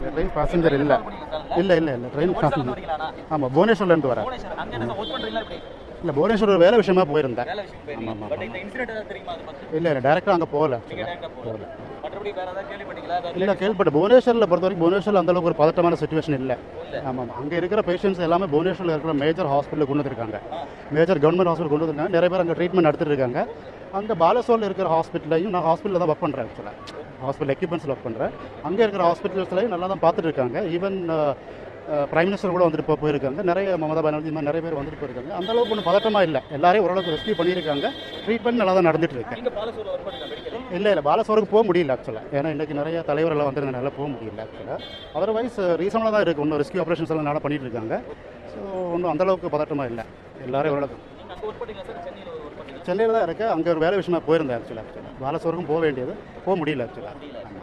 train passenger இல்லை இல்லை இல்லை இல்லை ட்ரெயின் பேசஞ்சர் வரீங்களாண்ணா ஆமாம் புவனேஸ்வர்லேருந்து வரேன் புவனேஸ்வர் அங்க என்ன ஒர்க் பண்றீங்களா இப்படி இல்லை புவனேஸ்வர் ஒரு வேலை விஷயமா போயிருந்தேன் வேலை விஷயம் போயிருக்கீங்க பட் இந்த இன்சிடென்ட் ஏதாவது தெரியுமா அது பத்தி இல்லை இல்லை டேரெக்டாக அங்கே போகல நீங்க டேரக்டா போகல மற்றபடி வேற ஏதாவது கேள்விப்பட்டீங்களா ஏதாவது இல்லை கேள்விப்பட்ட புவனேஸ்வரில் பொறுத்த வரைக்கும் புவனேஸ்வரில் அந்த அளவுக்கு ஒரு பதட்டமான சுச்சுவேஷன் இல்லை ஆமாம் ஆமாம் அங்கே இருக்கிற பேஷண்ட்ஸ் எல்லாமே புவனேஸ்வரில் இருக்கிற மேஜர் ஹாஸ்பிட்டலுக்கு கொண்டு வந்திருக்காங்க மேஜர் கவர்மெண்ட் ஹாஸ்பிட்டல் கொண்டு வந்திருக்காங்க நிறைய பேர் அங்கே ட்ரீட்மெண்ட் எடுத்துட்டு இருக்காங்க அங்கே பாலசோரில் இருக்கிற ஹாஸ்பிட்டலையும் நான் ஹாஸ்பிட்டலில் தான் ஒர்க் பண்ணுறேன் ஆக்சுவலாக ஹாஸ்பிட்டல் எக்யூப்மெண்ட்ஸில் ஒர்க் பண்ணுறேன் அங்கே இருக்கிற ஹாஸ்பிட்டல்ஸ்லையும் நல்லா தான் பார்த்துட்டு இருக்காங்க ஈவன் பிரைம் மினிஸ்டர் கூட வந்துட்டு இப்போ போயிருக்காங்க நிறைய மமதா பானர்ஜி இந்த மாதிரி நிறைய பேர் வந்துட்டு போயிருக்காங்க அந்த அளவுக்கு ஒன்றும் பதட்டமாக இல்லை எல்லாரையும் ஓரளவுக்கு ரெஸ்கியூ பண்ணியிருக்காங்க ட்ரீட்மெண்ட் நல்லா தான் நடந்துட்டு இருக்கு நீங்க பாலசூர்ல ஒர்க் பண்ணீங்க மெடிக்கல் இல்லை இல்லை பாலசோருக்கு போக முடியல ஆக்சுவலாக ஏன்னா இன்றைக்கி நிறைய தலைவரெல்லாம் வந்திருந்தனால போக முடியல ஆக்சுவலாக அதர்வைஸ் ரீசனாக தான் இருக்குது இன்னும் ரெஸ்கியூ ஆப்ரேஷன்ஸ் எல்லாம் நல்லா பண்ணிட்டு இருக்காங்க ஸோ ஒன்றும் அந்தளவுக்கு பதட்டமாக இல்லை எல்லாரும் ஓரளவுக்கு நீங்க அங்க ஒர்க் பண்ணீங்களா சார் சென்னையில ஒர்க் பண்ணீங்க சென்னையில் தான் இருக்கேன் அங்கே ஒரு வேலை விஷயமா போயிருந்தேன் ஆக்சுவலாக ஆக்சுவலாக பாலசோருக்கும் போக வேண்டியது போக முடியல ஆக்சுவலாக